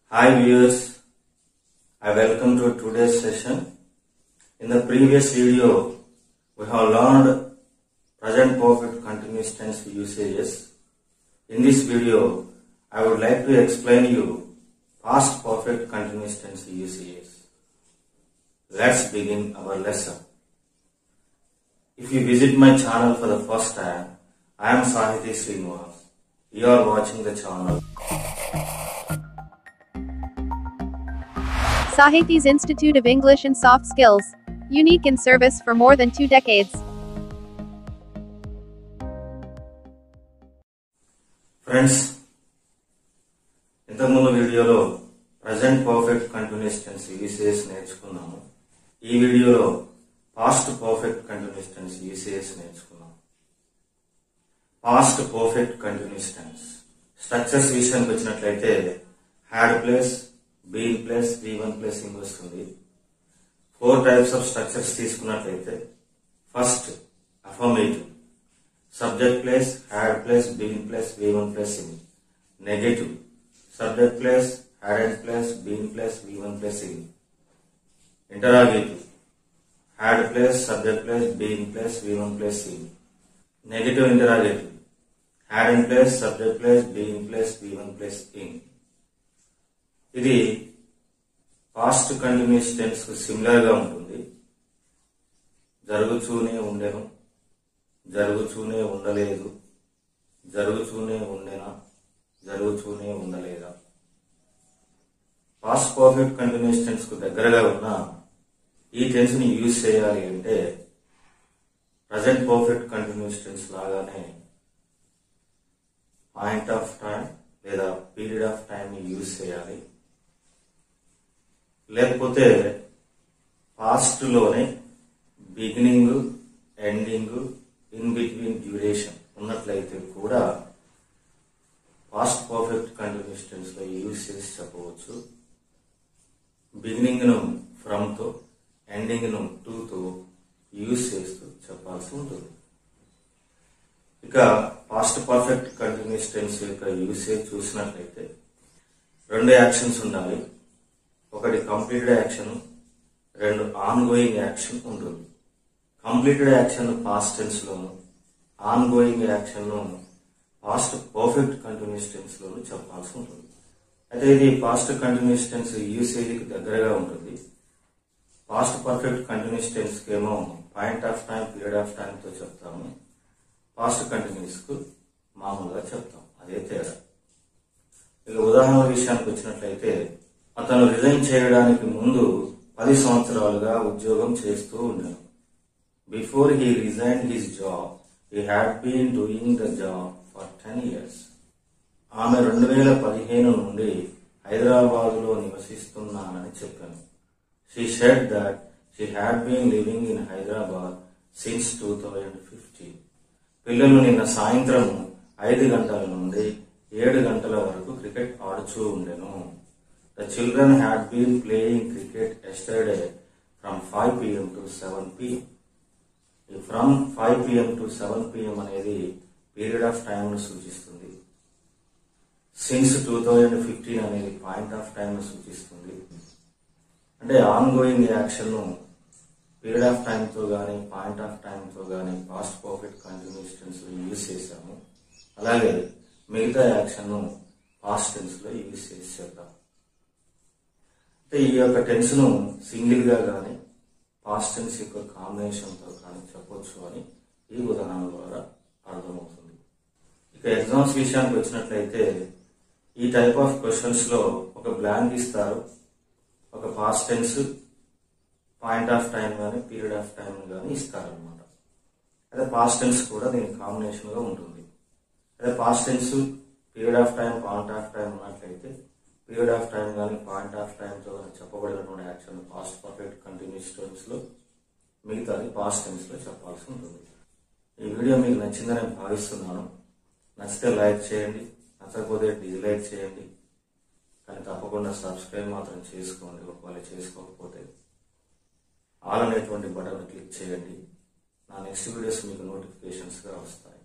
Hi viewers, I welcome to today's session. In the previous video, we have learned present perfect continuous tense usages. In this video, I would like to explain you past perfect continuous tense usages. Let's begin our lesson. If you visit my channel for the first time, I am Sahiti Srinivas. You are watching the channel. Sahiti's Institute of English and Soft Skills. Unique in service for more than two decades. Friends ఇంతకుముందు వీడియోలో present perfect continuous tense uses నేర్చుకున్నాము ఈ వీడియోలో past perfect continuous tense uses నేర్చుకున్నాము past perfect continuous tense structures విషయానికి వచ్చినట్లయితే had place been place V one place ing వస్తుంది four types of structures తీసుకున్నట్లయితే first affirmative subject place, had place, been place, V1 place in. Negative. Subject place, hadn't place, been place, V1 place in. Interrogative. Had place, subject place, been place, V1 place in. Negative interrogative. Hadn't place, subject place, been place, V1 place in. ఇది past continuous tense కు similar గా ఉంటుంది జరుగుతూనే ఉండెను జరుగుతూనే ఉండలేదు జరుగుతూనే ఉండేనా జరుగుతూనే ఉండలేదా పాస్ట్ పర్ఫెక్ట్ కంటిన్యూస్ టెన్స్ కు దగ్గరగా ఉన్న ఈ టెన్స్ ని యూజ్ చేయాలి అంటే ప్రజెంట్ పర్ఫెక్ట్ కంటిన్యూస్ టెన్స్ లాగానే పాయింట్ ఆఫ్ టైం లేదా పీరియడ్ ఆఫ్ టైం ని యూజ్ చేయాలి లేకపోతే పాస్ట్ లోనే beginning ending in between duration ఉన్నట్లయితే కూడా పాస్ట్ పర్ఫెక్ట్ కంటిన్యూస్ టెన్స్ లో యూజ్ చేసి చెప్పవచ్చు బిగినింగ్ ను ఫ్రమ్ తో ఎండింగ్ ను టు తో యూజ్ చేస్తూ చెప్పాల్సి ఉంటుంది ఇక పాస్ట్ పర్ఫెక్ట్ కంటిన్యూస్ టెన్స్ యొక్క యూసేజ్ చూసినట్లయితే రెండు యాక్షన్స్ ఉండాలి ఒకటి కంప్లీటెడ్ యాక్షన్ రెండు ఆన్ గోయింగ్ యాక్షన్ ఉంటుంది కంప్లీటెడ్ యాక్షన్ పాస్ట్ టెన్స్ లోను ఆన్ గోయింగ్ యాక్షన్ ను పాస్ట్ పర్ఫెక్ట్ కంటిన్యూస్ టెన్స్ లోను చెప్పాల్సి ఉంటుంది అయితే ఇది పాస్ట్ కంటిన్యూస్ టెన్స్ యూసేజ్ కి దగ్గరగా ఉంటుంది పాస్ట్ పర్ఫెక్ట్ కంటిన్యూస్ టెన్స్ కి ఏమో point of time period of time తో చెప్తాము పాస్ట్ కంటిన్యూస్ కు మామూలుగా చెప్తాం అదే తేడా ఇక ఉదాహరణ విషయానికి వచ్చినట్లయితే అతను రిజైన్ చేయడానికి ముందు పది సంవత్సరాలుగా ఉద్యోగం చేస్తూ ఉండేను Before he resigned his job, he had been doing the job for 10 years. ఆమె రెండు వేల పదిహేను నుండి హైదరాబాదులో నివసిస్తున్నానని చెప్పాను she said that she had been living in Hyderabad since two thousand fifteen పిల్లలు నిన్న సాయంత్రం ఐదు గంటల నుండి ఏడు గంటల వరకు క్రికెట్ ఆడుచూ ఉండెను the children had been playing cricket yesterday from five PM to seven PM from five PM to seven PM అనేది పీరియడ్ ఆఫ్ టైం సూచిస్తుంది సిన్స్ టూ థౌజండ్ ఫిఫ్టీన్ అనేది పాయింట్ ఆఫ్ టైం సూచిస్తుంది అంటే ఆన్ గోయింగ్ యాక్షన్ ను period of time తో గానీ point of time తో గానీ పాస్ట్ పర్ఫెక్ట్ కంటిన్యూస్ టెన్స్ లో యూజ్ చేశాము అలాగే మిగతా యాక్షన్ ను పాస్ట్ టెన్స్ లో యూజ్ చేసి చేద్దాం అంటే ఈ యొక్క టెన్స్ ను సింగిల్ గా గానీ పాస్ట్ టెన్స్ యొక్క కాంబినేషన్ తో కానీ చెప్పొచ్చు అని ఈ ఉదాహరణ ద్వారా అర్థమవుతుంది ఇక ఎగ్జామ్స్ విషయానికి వచ్చినట్లయితే ఈ టైప్ ఆఫ్ క్వశ్చన్స్ లో ఒక బ్లాంక్ ఇస్తారు ఒక past tense point of time కానీ పీరియడ్ ఆఫ్ టైం కానీ ఇస్తారనమాట అదే పాస్ట్ టెన్స్ కూడా దీనికి కాంబినేషన్ గా ఉంటుంది అదే past tense period of time point of time ఉన్నట్లయితే పీరియడ్ ఆఫ్ టైం కానీ పాయింట్ ఆఫ్ టైం తో కానీ చెప్పబడినటువంటి action past perfect continuous tense లో మిగతాది పాస్ట్ టెన్స్ లో చెప్పాల్సి ఉంటుంది ఈ వీడియో మీకు నచ్చిందని నేను భావిస్తున్నాను నచ్చితే లైక్ చేయండి నచ్చకపోతే డిslike చేయండి కానీ తప్పకుండా సబ్స్క్రైబ్ మాత్రం చేసుకోండి ఒకవేళ చేసుకోకపోతే ఆల్ అనేటువంటి బటన్ క్లిక్ చేయండి నా నెక్స్ట్ వీడియోస్ మీకు నోటిఫికేషన్స్గా వస్తాయి